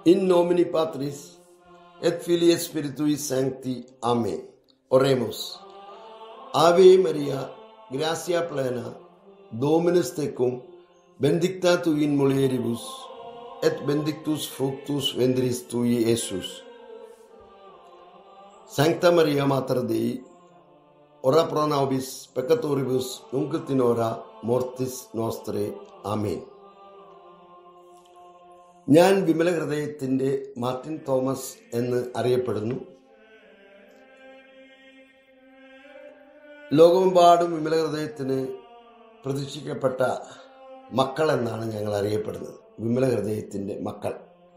In nomine Patris et Filii Spiritui Sancti. Amen. Oremus. Ave Maria, gracia plena, Dominus tecum, benedicta tu in mulieribus, et benedictus fructus ventris tui, Iesus. Sancta Maria Mater Dei, ora pro nobis peccatoribus, nunc et in hora mortis nostre. Amen. ഞാൻ വിമല ഹൃദയത്തിൻ്റെ Martin Thomas എന്ന് അറിയപ്പെടുന്നു ലോകമെമ്പാടും വിമല ഹൃദയത്തിന് പ്രതീക്ഷിക്കപ്പെട്ട മക്കൾ എന്നാണ് ഞങ്ങൾ അറിയപ്പെടുന്നത് വിമല ഹൃദയത്തിൻ്റെ മക്കൾ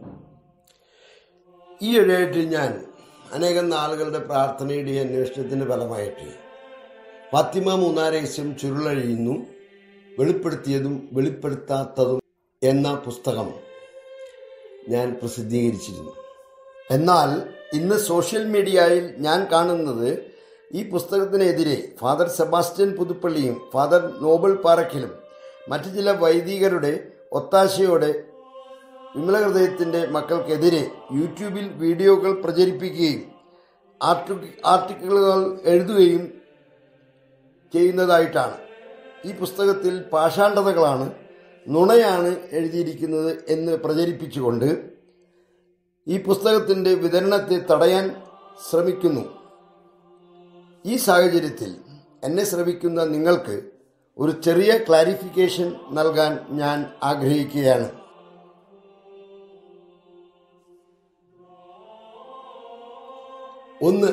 ഈ ഇടയായിട്ട് ഞാൻ അനേകം നാളുകളുടെ പ്രാർത്ഥനയുടെ അന്വേഷണത്തിൻ്റെ ഫലമായിട്ട് ഫാത്തിമ മൂന്നാരേശ്യം ചുരുളഴിയുന്നു വെളിപ്പെടുത്തിയതും വെളിപ്പെടുത്താത്തതും എന്ന പുസ്തകം ഞാൻ പ്രസിദ്ധീകരിച്ചിരുന്നു എന്നാൽ ഇന്ന് സോഷ്യൽ മീഡിയയിൽ ഞാൻ കാണുന്നത് ഈ പുസ്തകത്തിനെതിരെ ഫാദർ സെബാസ്റ്റ്യൻ പുതുപ്പള്ളിയും ഫാദർ നോബൽ പാറക്കിലും മറ്റു ചില വൈദികരുടെ ഒത്താശയോടെ വിമല ഹൃദയത്തിൻ്റെ മക്കൾക്കെതിരെ യൂട്യൂബിൽ വീഡിയോകൾ പ്രചരിപ്പിക്കുകയും ആർട്ടി ആർട്ടിക്കിളുകൾ എഴുതുകയും ചെയ്യുന്നതായിട്ടാണ് ഈ പുസ്തകത്തിൽ പാഷാണ്ഡതകളാണ് നുണയാണ് എഴുതിയിരിക്കുന്നത് എന്ന് പ്രചരിപ്പിച്ചുകൊണ്ട് ഈ പുസ്തകത്തിൻ്റെ വിതരണത്തെ തടയാൻ ശ്രമിക്കുന്നു ഈ സാഹചര്യത്തിൽ എന്നെ ശ്രമിക്കുന്ന നിങ്ങൾക്ക് ഒരു ചെറിയ ക്ലാരിഫിക്കേഷൻ നൽകാൻ ഞാൻ ആഗ്രഹിക്കുകയാണ് ഒന്ന്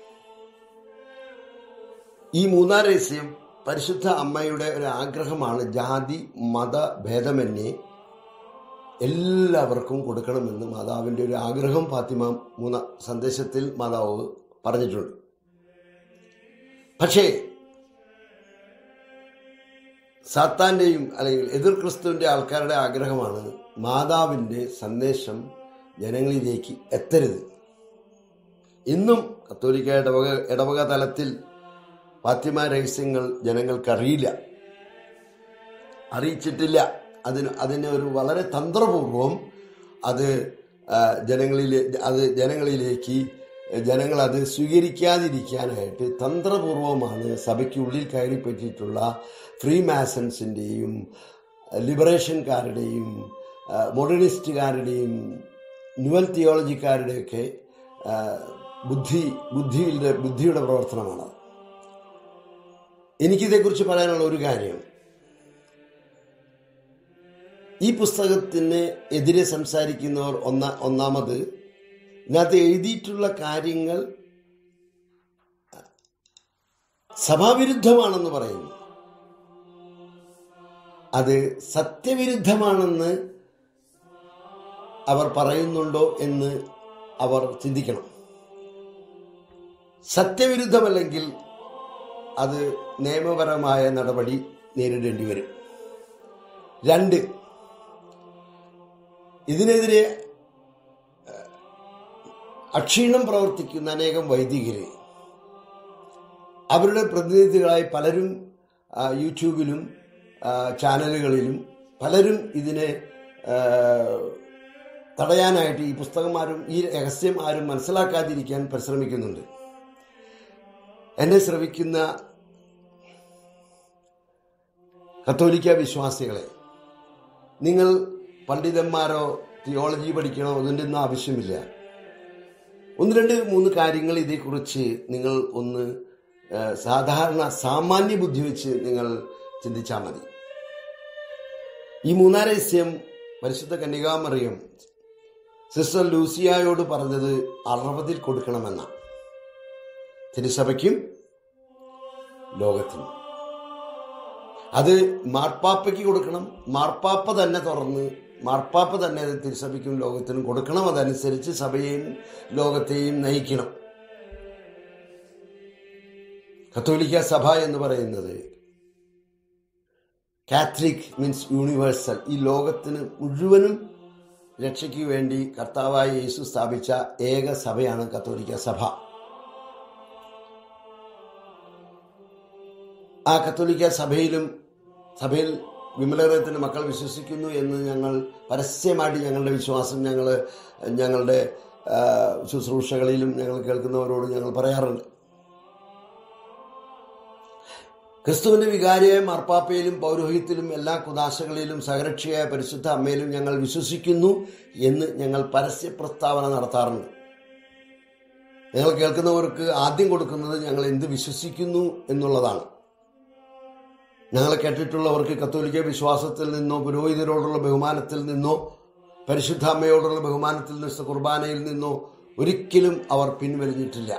ഈ മൂന്നാം രഹസ്യം പരിശുദ്ധ അമ്മയുടെ ഒരു ആഗ്രഹമാണ് ജാതി മത ഭേദമന്യേ എല്ലാവർക്കും കൊടുക്കണമെന്ന് മാതാവിൻ്റെ ഒരു ആഗ്രഹം ഫാത്തിമ മൂന്ന സന്ദേശത്തിൽ മാതാവ് പറഞ്ഞിട്ടുണ്ട് പക്ഷേ സാത്താന്റെയും അല്ലെങ്കിൽ എതിർ ക്രിസ്തുവിൻ്റെ ആൾക്കാരുടെ ആഗ്രഹമാണ് മാതാവിൻ്റെ സന്ദേശം ജനങ്ങളിലേക്ക് എത്തരുത് ഇന്നും കത്തോലിക്ക ഇടവക ഇടവക തലത്തിൽ ഫാത്തിമ രഹസ്യങ്ങൾ ജനങ്ങൾക്കറിയില്ല അറിയിച്ചിട്ടില്ല അതിന് അതിനെ ഒരു വളരെ തന്ത്രപൂർവം അത് ജനങ്ങളിലെ അത് ജനങ്ങളിലേക്ക് ജനങ്ങൾ അത് സ്വീകരിക്കാതിരിക്കാനായിട്ട് തന്ത്രപൂർവമാണ് സഭയ്ക്കുള്ളിൽ കയറി പറ്റിയിട്ടുള്ള ഫ്രീ മാസൻസിൻ്റെയും ലിബറേഷൻകാരുടെയും മോഡേണിസ്റ്റുകാരുടെയും ന്യൂവൽ തിയോളജിക്കാരുടെയൊക്കെ ബുദ്ധി ബുദ്ധിയുടെ ബുദ്ധിയുടെ പ്രവർത്തനമാണ് എനിക്കിതേക്കുറിച്ച് പറയാനുള്ള ഒരു കാര്യം ഈ പുസ്തകത്തിന് എതിരെ സംസാരിക്കുന്നവർ ഒന്ന ഒന്നാമത് ഇതിനകത്ത് എഴുതിയിട്ടുള്ള കാര്യങ്ങൾ സഭാവിരുദ്ധമാണെന്ന് പറയുന്നു അത് സത്യവിരുദ്ധമാണെന്ന് അവർ പറയുന്നുണ്ടോ എന്ന് അവർ ചിന്തിക്കണം സത്യവിരുദ്ധമല്ലെങ്കിൽ അത് നിയമപരമായ നടപടി നേരിടേണ്ടി വരും രണ്ട് ഇതിനെതിരെ അക്ഷീണം പ്രവർത്തിക്കുന്ന അനേകം വൈദികര് അവരുടെ പ്രതിനിധികളായി പലരും യൂട്യൂബിലും ചാനലുകളിലും പലരും ഇതിനെ തടയാനായിട്ട് ഈ പുസ്തകം ആരും ഈ രഹസ്യം ആരും മനസ്സിലാക്കാതിരിക്കാൻ പരിശ്രമിക്കുന്നുണ്ട് എന്നെ ശ്രവിക്കുന്ന കത്തോലിക്ക വിശ്വാസികളെ നിങ്ങൾ പണ്ഡിതന്മാരോ തിയോളജി പഠിക്കണോ അതിൻ്റെ ഒന്നും ആവശ്യമില്ല ഒന്ന് രണ്ട് മൂന്ന് കാര്യങ്ങൾ ഇതേക്കുറിച്ച് നിങ്ങൾ ഒന്ന് സാധാരണ സാമാന്യ ബുദ്ധി വെച്ച് നിങ്ങൾ ചിന്തിച്ചാൽ മതി ഈ മൂന്നാം രഹസ്യം പരിശുദ്ധ കന്യകാമറിയം സിസ്റ്റർ ലൂസിയായോട് പറഞ്ഞത് അറുപതിൽ കൊടുക്കണമെന്നാണ് തിരുസഭയ്ക്കും ലോകത്തിനും അത് മാർപ്പാപ്പയ്ക്ക് കൊടുക്കണം മാർപ്പാപ്പ തന്നെ തുറന്ന് മാർപ്പാപ്പ തന്നെ അത് തിരുസഭയ്ക്കും ലോകത്തിനും കൊടുക്കണം അതനുസരിച്ച് സഭയെയും ലോകത്തെയും നയിക്കണം കത്തോലിക്ക സഭ എന്ന് പറയുന്നത് കാത്തലിക് മീൻസ് യൂണിവേഴ്സൽ ഈ ലോകത്തിന് മുഴുവനും രക്ഷയ്ക്ക് വേണ്ടി കർത്താവായ യേശു സ്ഥാപിച്ച ഏക സഭയാണ് കത്തോലിക്ക സഭ ആ കത്തോലിക്ക സഭയിലും സഭയിൽ വിമലഹൃദയത്തിന്റെ മക്കൾ വിശ്വസിക്കുന്നു എന്ന് ഞങ്ങൾ പരസ്യമായിട്ട് ഞങ്ങളുടെ വിശ്വാസം ഞങ്ങൾ ഞങ്ങളുടെ ആ, ശുശ്രൂഷകളിലും ഞങ്ങൾ കേൾക്കുന്നവരോട് ഞങ്ങൾ പറയാറുണ്ട് ക്രിസ്തുവിന്റെ വികാരിയായ മാർപ്പാപ്പയിലും പൗരോഹിത്യത്തിലും എല്ലാ കുദാശകളിലും സഹരക്ഷിയായ പരിശുദ്ധ അമ്മയിലും ഞങ്ങൾ വിശ്വസിക്കുന്നു എന്ന് ഞങ്ങൾ പരസ്യ പ്രസ്താവന നടത്താറുണ്ട് ഞങ്ങൾ കേൾക്കുന്നവർക്ക് ആദ്യം കൊടുക്കുന്നത് ഞങ്ങൾ എന്ത് വിശ്വസിക്കുന്നു എന്നുള്ളതാണ് ഞങ്ങൾ കേട്ടിട്ടുള്ളവർക്ക് കത്തോലിക്ക വിശ്വാസത്തിൽ നിന്നോ പുരോഹിതരോടുള്ള ബഹുമാനത്തിൽ നിന്നോ പരിശുദ്ധ അമ്മയോടുള്ള ബഹുമാനത്തിൽ നിന്നോ കുർബാനയിൽ നിന്നോ ഒരിക്കലും അവർ പിൻവലിഞ്ഞിട്ടില്ല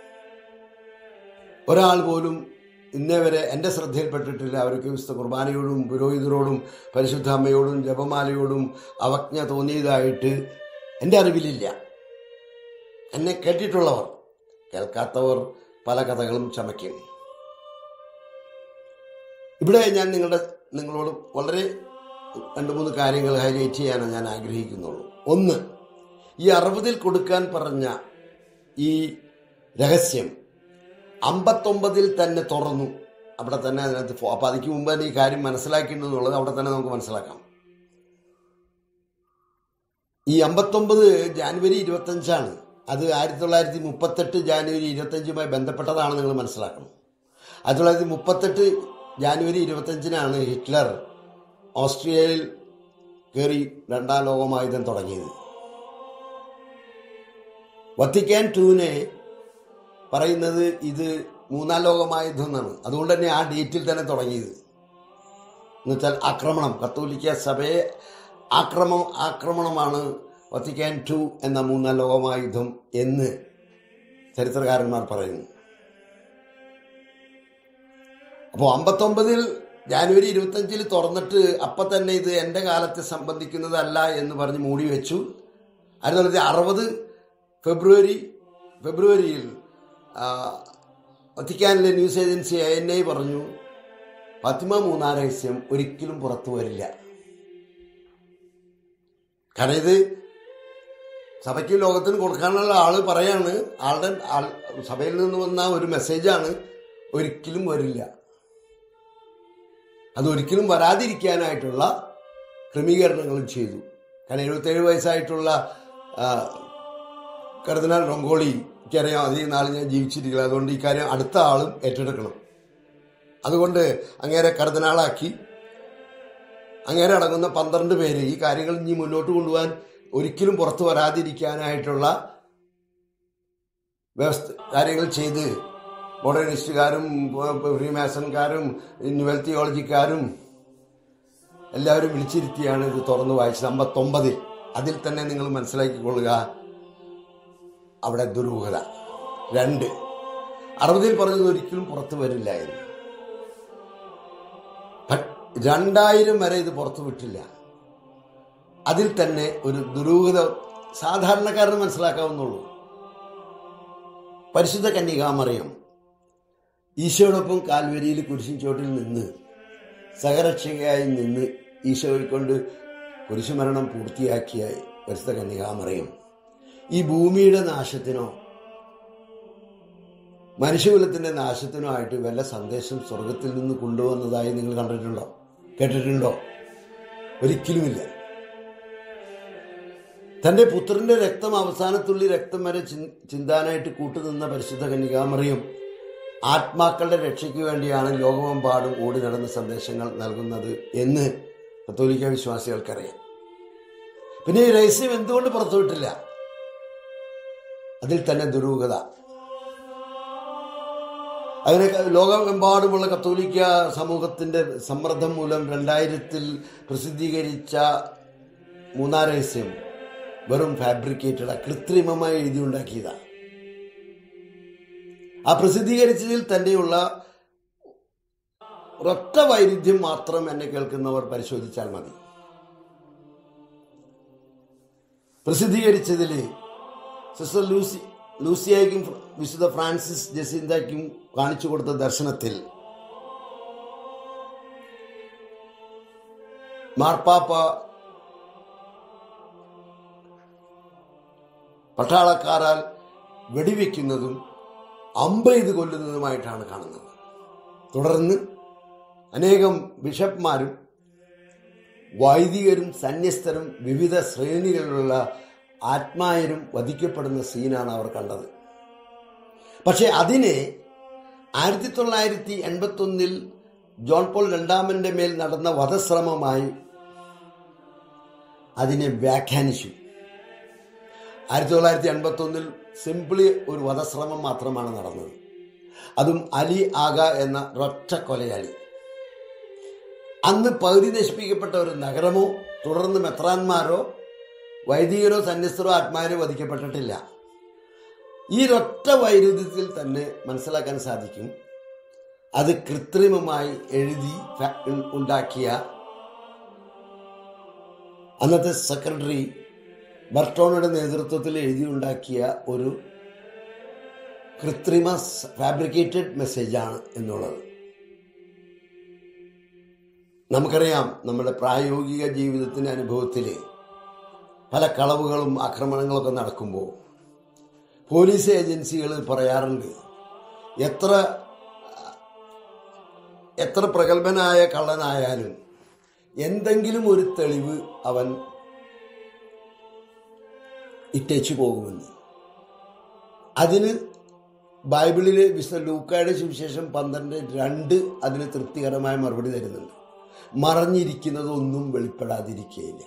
ഒരാൾ പോലും ഇന്നേ വരെ എൻ്റെ ശ്രദ്ധയിൽപ്പെട്ടിട്ടില്ല അവർക്ക് വിശുദ്ധ കുർബാനയോടും പുരോഹിതരോടും പരിശുദ്ധ അമ്മയോടും ജപമാലയോടും അവജ്ഞ തോന്നിയതായിട്ട് എൻ്റെ അറിവിലില്ല എന്നെ കേട്ടിട്ടുള്ളവർ കേൾക്കാത്തവർ പല കഥകളും ചമയ്ക്കും ഇവിടെ ഞാൻ നിങ്ങളുടെ നിങ്ങളോട് വളരെ രണ്ട് മൂന്ന് കാര്യങ്ങൾ ഹൈലൈറ്റ് ചെയ്യാനാണ് ഞാൻ ആഗ്രഹിക്കുന്നുള്ളൂ ഒന്ന് ഈ അറുപതിൽ കൊടുക്കാൻ പറഞ്ഞ ഈ രഹസ്യം അമ്പത്തൊമ്പതിൽ തന്നെ തുറന്നു അവിടെ തന്നെ അതിനകത്ത് ഫോ- അപ്പൊ അതിക്ക് മുമ്പ് തന്നെ ഈ കാര്യം മനസ്സിലാക്കിയിട്ടുണ്ടെന്നുള്ളത് അവിടെ തന്നെ നമുക്ക് മനസ്സിലാക്കാം ഈ അമ്പത്തൊമ്പത് ജാനുവരി ഇരുപത്തഞ്ചാണ് അത് ആയിരത്തി തൊള്ളായിരത്തി മുപ്പത്തെട്ട് ജാനുവരി ഇരുപത്തഞ്ചുമായി ബന്ധപ്പെട്ടതാണ് നിങ്ങൾ മനസ്സിലാക്കണം ആയിരത്തി തൊള്ളായിരത്തി മുപ്പത്തെട്ട് ജാനുവരി ഇരുപത്തഞ്ചിനാണ് ഹിറ്റ്ലർ ഓസ്ട്രിയയിൽ കയറി രണ്ടാം ലോകമായുധം തുടങ്ങിയത് വത്തിക്കാൻ ടൂവിനെ പറയുന്നത് ഇത് മൂന്നാം ലോകമായുധം എന്നാണ് അതുകൊണ്ട് തന്നെ ആ ഡേറ്റിൽ തന്നെ തുടങ്ങിയത് എന്നുവെച്ചാൽ ആക്രമണം കത്തോലിക്ക സഭയെ ആക്രമം ആക്രമണമാണ് വത്തിക്കാൻ ടു എന്ന മൂന്നാം ലോകമായുധം എന്ന് ചരിത്രകാരന്മാർ പറയുന്നു അപ്പോൾ അമ്പത്തൊമ്പതിൽ ജാനുവരി ഇരുപത്തഞ്ചിൽ തുറന്നിട്ട് അപ്പം തന്നെ ഇത് എൻ്റെ കാലത്തെ സംബന്ധിക്കുന്നതല്ല എന്ന് പറഞ്ഞ് മൂടി വെച്ചു ആയിരത്തി തൊള്ളായിരത്തി അറുപത് ഫെബ്രുവരി ഫെബ്രുവരിയിൽ ആ, വത്തിക്കാനിലെ news agency I N I പറഞ്ഞു ഫാത്തിമ മൂന്നാം രഹസ്യം ഒരിക്കലും പുറത്തു വരില്ല കാരണം ഇത് സഭയ്ക്ക് ലോകത്തിന് കൊടുക്കാനുള്ള ആള് പറയാണ് ആളുടെ ആൾ സഭയിൽ നിന്ന് വന്ന ഒരു മെസ്സേജാണ് ഒരിക്കലും വരില്ല അത് ഒരിക്കലും വരാതിരിക്കാനായിട്ടുള്ള ക്രമീകരണങ്ങളും ചെയ്തു കാരണം എഴുപത്തേഴ് വയസ്സായിട്ടുള്ള ആ, കർദിനാൾ റൊങ്കോളി എനിക്കറിയാം അധികം നാൾ ഞാൻ ജീവിച്ചിരിക്കില്ല അതുകൊണ്ട് ഈ കാര്യം അടുത്ത ആളും ഏറ്റെടുക്കണം അതുകൊണ്ട് അങ്ങേരെ കർദിനാളാക്കി അങ്ങേരെ അടങ്ങുന്ന പന്ത്രണ്ട് പേര് ഈ കാര്യങ്ങൾ ഇനി മുന്നോട്ട് കൊണ്ടുപോകാൻ ഒരിക്കലും പുറത്തു വരാതിരിക്കാനായിട്ടുള്ള വ്യവസ്ഥ കാര്യങ്ങൾ ചെയ്ത് മോഡേണിസ്റ്റുകാരും ഫ്രീമാസൺകാരും ന്യൂവൽ തിയോളജിക്കാരും എല്ലാവരും വിളിച്ചിരുത്തിയാണ് ഇത് തുറന്നു വായിച്ചത് അമ്പത്തൊമ്പതിൽ അതിൽ തന്നെ നിങ്ങൾ മനസ്സിലാക്കിക്കൊള്ളുക അവിടെ ദുരൂഹത രണ്ട് അറുപതിൽ പറഞ്ഞത് ഒരിക്കലും പുറത്തു വരില്ല എന്ന് ബട്ട് രണ്ടായിരം വരെ ഇത് പുറത്തു വിട്ടില്ല അതിൽ തന്നെ ഒരു ദുരൂഹത സാധാരണക്കാരന് മനസ്സിലാക്കാവുന്നുള്ളൂ പരിശുദ്ധ കന്യകാമറിയം ഈശോയോടൊപ്പം കാൽവരിയിൽ കുരിശിൻ ചോട്ടിൽ നിന്ന് സഹരക്ഷകയായി നിന്ന് ഈശോയെ കൊണ്ട് കുരിശുമരണം പൂർത്തിയാക്കിയായി പരിശുദ്ധ കന്യകാമറിയം ഈ ഭൂമിയുടെ നാശത്തിനോ മനുഷ്യകുലത്തിന്റെ നാശത്തിനോ ആയിട്ട് വല്ല സന്ദേശം സ്വർഗത്തിൽ നിന്ന് കൊണ്ടുവന്നതായി നിങ്ങൾ കണ്ടിട്ടുണ്ടോ കേട്ടിട്ടുണ്ടോ ഒരിക്കലുമില്ല തന്റെ പുത്രന്റെ രക്തം അവസാനത്തുള്ളി രക്തം വരെ ചിൻ- ചിന്താനായിട്ട് കൂട്ടുനിന്ന പരിശുദ്ധ കന്യകാമറിയും ആത്മാക്കളുടെ രക്ഷയ്ക്ക് വേണ്ടിയാണ് ലോകമെമ്പാടും ഓടി നടന്ന സന്ദേശങ്ങൾ നൽകുന്നത് എന്ന് കത്തോലിക്ക വിശ്വാസികൾക്കറിയാം പിന്നെ ഈ രഹസ്യം എന്തുകൊണ്ട് പുറത്തുവിട്ടില്ല അതിൽ തന്നെ ദുരൂഹത അങ്ങനെ ലോകമെമ്പാടുമുള്ള കത്തോലിക്ക സമൂഹത്തിന്റെ സമ്മർദ്ദം മൂലം രണ്ടായിരത്തിൽ പ്രസിദ്ധീകരിച്ച മൂന്നാം രഹസ്യം വെറും ഫാബ്രിക്കേറ്റഡ് കൃത്രിമമായി എഴുതിയുണ്ടാക്കിയതാണ് ആ പ്രസിദ്ധീകരിച്ചതിൽ തന്നെയുള്ള ഒരൊറ്റ വൈരുദ്ധ്യം മാത്രം എന്നെ കേൾക്കുന്നവർ പരിശോധിച്ചാൽ മതി പ്രസിദ്ധീകരിച്ചതിൽ സിസ്റ്റർ ലൂസി ലൂസിയയ്ക്കും വിശുദ്ധ ഫ്രാൻസിസ് ജസീന്തയ്ക്കും കാണിച്ചു കൊടുത്ത ദർശനത്തിൽ മാർപ്പാപ്പ പട്ടാളക്കാരാൽ വെടിവെക്കുന്നതും അമ്പെയ്ത് കൊല്ലുന്നതുമായിട്ടാണ് കാണുന്നത് തുടർന്ന് അനേകം ബിഷപ്പ്മാരും വൈദികരും സന്യസ്തരും വിവിധ ശ്രേണികളിലുള്ള ആത്മായരും വധിക്കപ്പെടുന്ന സീനാണ് അവർ കണ്ടത് പക്ഷെ അതിനെ ആയിരത്തി തൊള്ളായിരത്തി എൺപത്തി ഒന്നിൽ ജോൺ പോൾ രണ്ടാമന്റെ മേൽ നടന്ന വധശ്രമമായി അതിനെ വ്യാഖ്യാനിച്ചു ആയിരത്തി തൊള്ളായിരത്തി എൺപത്തി ഒന്നിൽ സിംപിളി ഒരു വധശ്രമം മാത്രമാണ് നടന്നത് അതും അലി ആഗ എന്ന ഒറ്റ കൊലയാളി അന്ന് പകുതി നശിപ്പിക്കപ്പെട്ട ഒരു നഗരമോ തുടർന്ന് മെത്രാന്മാരോ വൈദികരോ സന്യസ്തരോ ആത്മാരോ വധിക്കപ്പെട്ടിട്ടില്ല ഈ ഒറ്റ വൈരുദ്ധ്യത്തിൽ തന്നെ മനസ്സിലാക്കാൻ സാധിക്കും അത് കൃത്രിമമായി എഴുതി ഉണ്ടാക്കിയ അന്നത്തെ സെക്രട്ടറി ബർട്ടോണയുടെ നേതൃത്വത്തിൽ എഴുതിയുണ്ടാക്കിയ ഒരു കൃത്രിമ ഫാബ്രിക്കേറ്റഡ് മെസ്സേജാണ് എന്നുള്ളത് നമുക്കറിയാം നമ്മുടെ പ്രായോഗിക ജീവിതത്തിൻ്റെ അനുഭവത്തിൽ പല കളവുകളും ആക്രമണങ്ങളൊക്കെ നടക്കുമ്പോൾ പോലീസ് ഏജൻസികൾ പറയാറുണ്ട് എത്ര എത്ര പ്രഗത്ഭനായ കള്ളനായാലും എന്തെങ്കിലും ഒരു തെളിവ് അവൻ ഇട്ടേച്ചു പോകുമെന്ന് അതിന് ബൈബിളിലെ വിശുദ്ധ ലൂക്കായുടെ സുവിശേഷം പന്ത്രണ്ട് രണ്ട് അതിന് തൃപ്തികരമായ മറുപടി തരുന്നുണ്ട് മറഞ്ഞിരിക്കുന്നതൊന്നും വെളിപ്പെടാതിരിക്കുകയില്ല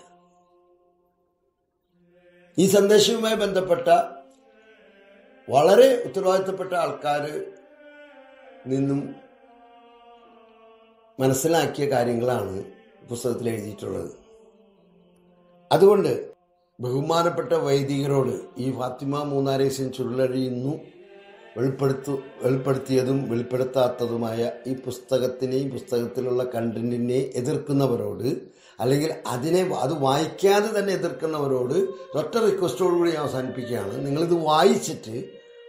ഈ സന്ദേശവുമായി ബന്ധപ്പെട്ട വളരെ ഉത്തരവാദിത്തപ്പെട്ട ആൾക്കാർ നിന്നും മനസ്സിലാക്കിയ കാര്യങ്ങളാണ് പുസ്തകത്തിൽ എഴുതിയിട്ടുള്ളത് അതുകൊണ്ട് ബഹുമാനപ്പെട്ട വൈദികരോട് ഈ ഫാത്തിമ മൂന്നാരേശൻ ചുരുളഴിയുന്നു വെളിപ്പെടുത്തു വെളിപ്പെടുത്തിയതും വെളിപ്പെടുത്താത്തതുമായ ഈ പുസ്തകത്തിനെയും പുസ്തകത്തിലുള്ള കണ്ടന്റിനെ എതിർക്കുന്നവരോട് അല്ലെങ്കിൽ അതിനെ അത് വായിക്കാതെ തന്നെ എതിർക്കുന്നവരോട് ഒറ്റ റിക്വസ്റ്റോടുകൂടി ഞാൻ അവസാനിപ്പിക്കുകയാണ് നിങ്ങളിത് വായിച്ചിട്ട്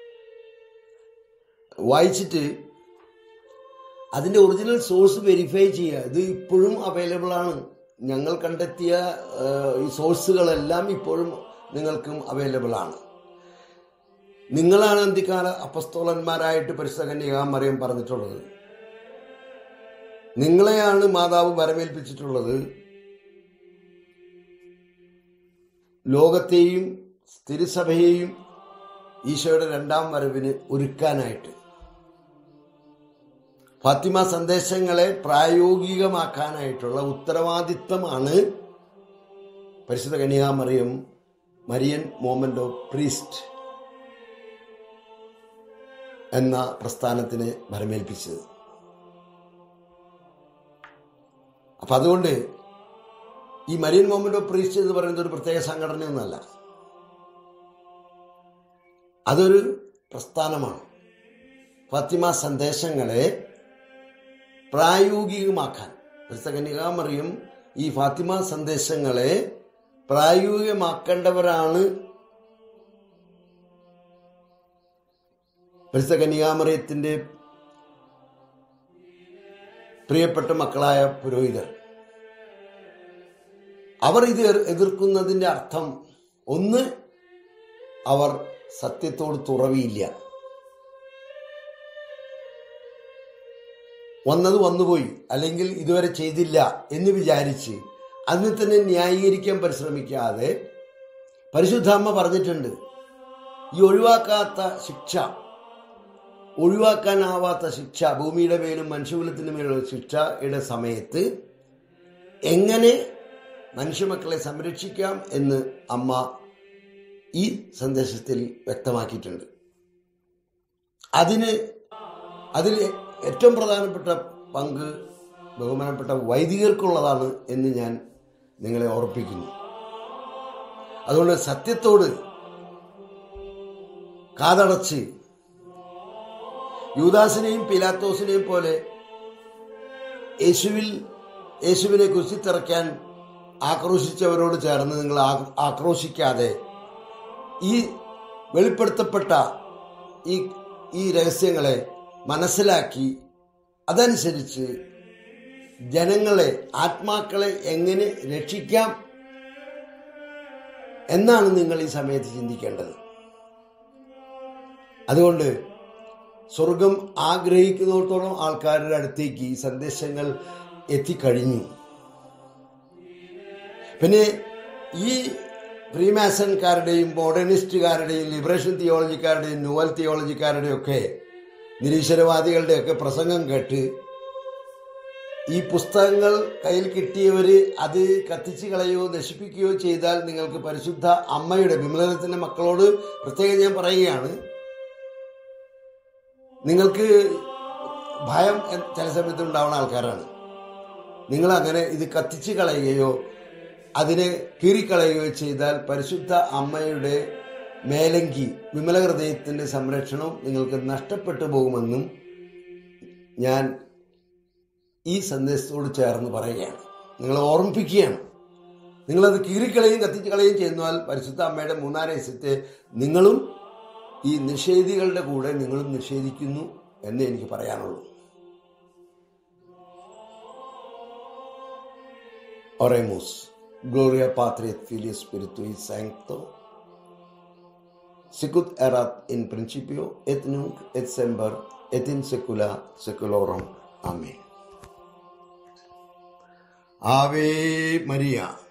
വായിച്ചിട്ട് അതിൻ്റെ ഒറിജിനൽ സോഴ്സ് വെരിഫൈ ചെയ്യുക ഇത് ഇപ്പോഴും അവൈലബിൾ ആണ് ഞങ്ങൾ കണ്ടെത്തിയ ഈ സോഴ്സുകളെല്ലാം ഇപ്പോഴും നിങ്ങൾക്കും അവൈലബിൾ ആണ് നിങ്ങളാണ് അന്തിക്കാല അപ്പസ്തോലന്മാരായിട്ട് പരിശുദ്ധ കന്യകാമറിയം പറഞ്ഞിട്ടുള്ളത് നിങ്ങളെയാണ് മാതാവ് വരമേൽപ്പിച്ചിട്ടുള്ളത് ലോകത്തെയും തിരുസഭയെയും ഈശോയുടെ രണ്ടാം വരവിന് ഒരുക്കാനായിട്ട് ഫാത്തിമ സന്ദേശങ്ങളെ പ്രായോഗികമാക്കാനായിട്ടുള്ള ഉത്തരവാദിത്വമാണ് പരിശുദ്ധ കന്യാമറിയം മരിയൻ മോമെന്റ് ഓഫ് പ്രീസ്റ്റ് എന്ന പ്രസ്ഥാനത്തിന് ഭരമേൽപ്പിച്ചത് അപ്പം അതുകൊണ്ട് ഈ മരിയൻ മോമെന്റ് ഓഫ് പ്രീസ്റ്റ് എന്ന് പറയുന്നത് ഒരു പ്രത്യേക സംഘടനയൊന്നുമല്ല അതൊരു പ്രസ്ഥാനമാണ് ഫാത്തിമ സന്ദേശങ്ങളെ പ്രായോഗികമാക്കാൻ കന്യകാമറിയും ഈ ഫാത്തിമ സന്ദേശങ്ങളെ പ്രായോഗികമാക്കേണ്ടവരാണ് പരിശുദ്ധ കന്യാമറിയത്തിന്റെ പ്രിയപ്പെട്ട മക്കളായ പുരോഹിതർ അവർ ഇത് എതിർക്കുന്നതിന്റെ അർത്ഥം ഒന്ന് അവർ സത്യത്തോട് തുറവിയില്ല വന്നത് വന്നുപോയി അല്ലെങ്കിൽ ഇതുവരെ ചെയ്തില്ല എന്ന് വിചാരിച്ച് അതിനെ തന്നെ ന്യായീകരിക്കാൻ പരിശ്രമിക്കാതെ പരിശുദ്ധാമ്മ പറഞ്ഞിട്ടുണ്ട് ഈ ഒഴിവാക്കാത്ത ശിക്ഷ ഒഴിവാക്കാനാവാത്ത ശിക്ഷ ഭൂമിയുടെ മേലും മനുഷ്യകുലത്തിന് മേലുള്ള ശിക്ഷയുടെ സമയത്ത് എങ്ങനെ മനുഷ്യമക്കളെ സംരക്ഷിക്കാം എന്ന് അമ്മ ഈ സന്ദേശത്തിൽ വ്യക്തമാക്കിയിട്ടുണ്ട് അതിന് അതിൽ ഏറ്റവും പ്രധാനപ്പെട്ട പങ്ക് ബഹുമാനപ്പെട്ട വൈദികർക്കുള്ളതാണ് എന്ന് ഞാൻ നിങ്ങളെ ഓർപ്പിക്കുന്നു അതുകൊണ്ട് സത്യത്തോട് കാതടച്ച് യൂദാസിനെയും പിലാത്തോസിനെയും പോലെ യേശുവിൽ യേശുവിനെ കുറിച്ചിത്തിറക്കാൻ ആക്രോശിച്ചവരോട് ചേർന്ന് നിങ്ങൾ ആക്രോശിക്കാതെ ഈ വെളിപ്പെടുത്തപ്പെട്ട ഈ ഈ രഹസ്യങ്ങളെ മനസ്സിലാക്കി അതനുസരിച്ച് ജനങ്ങളെ ആത്മാക്കളെ എങ്ങനെ രക്ഷിക്കാം എന്നാണ് നിങ്ങൾ ഈ സമയത്ത് ചിന്തിക്കേണ്ടത് അതുകൊണ്ട് സ്വർഗം ആഗ്രഹിക്കുന്നിടത്തോളം ആൾക്കാരുടെ അടുത്തേക്ക് ഈ സന്ദേശങ്ങൾ എത്തിക്കഴിഞ്ഞു പിന്നെ ഈ ഫ്രീമാസൺകാരുടെയും മോഡേണിസ്റ്റുകാരുടെയും ലിബറേഷൻ തിയോളജിക്കാരുടെയും ന്യൂവൽ തിയോളജിക്കാരുടെയും ഒക്കെ നിരീശ്വരവാദികളുടെയൊക്കെ പ്രസംഗം കേട്ട് ഈ പുസ്തകങ്ങൾ കയ്യിൽ കിട്ടിയവർ അത് കത്തിച്ച് കളയോ നശിപ്പിക്കുകയോ ചെയ്താൽ നിങ്ങൾക്ക് പരിശുദ്ധ അമ്മയുടെ വിമലനത്തിന്റെ മക്കളോട് പ്രത്യേകം ഞാൻ പറയുകയാണ് നിങ്ങൾക്ക് ഭയം എ- ചില സമയത്ത് ഉണ്ടാവുന്ന ആൾക്കാരാണ് നിങ്ങൾ അങ്ങനെ ഇത് കത്തിച്ച് കളയുകയോ അതിനെ കീറിക്കളയുകയോ ചെയ്താൽ പരിശുദ്ധ അമ്മയുടെ മേലങ്കി വിമല ഹൃദയത്തിന്റെ സംരക്ഷണം നിങ്ങൾക്ക് നഷ്ടപ്പെട്ടു പോകുമെന്നും ഞാൻ ഈ സന്ദേശത്തോട് ചേർന്ന് പറയുകയാണ് നിങ്ങളെ ഓർമ്മിപ്പിക്കുകയാണ് നിങ്ങളത് കീറിക്കളയും കത്തിച്ച് കളയും ചെയ്യുന്നാൽ പരിശുദ്ധ അമ്മയുടെ മൂന്നാം രഹസ്യത്തെ നിങ്ങളും ഈ നിഷേധികളുടെ കൂടെ നിങ്ങളും നിഷേധിക്കുന്നു എന്ന് എനിക്ക് പറയാനുള്ളൂ Oremus, Gloria Patri et Filii Spiritui Sancto, sicut erat in principio et nunc et semper et in saecula saeculorum. Amen. Ave Maria.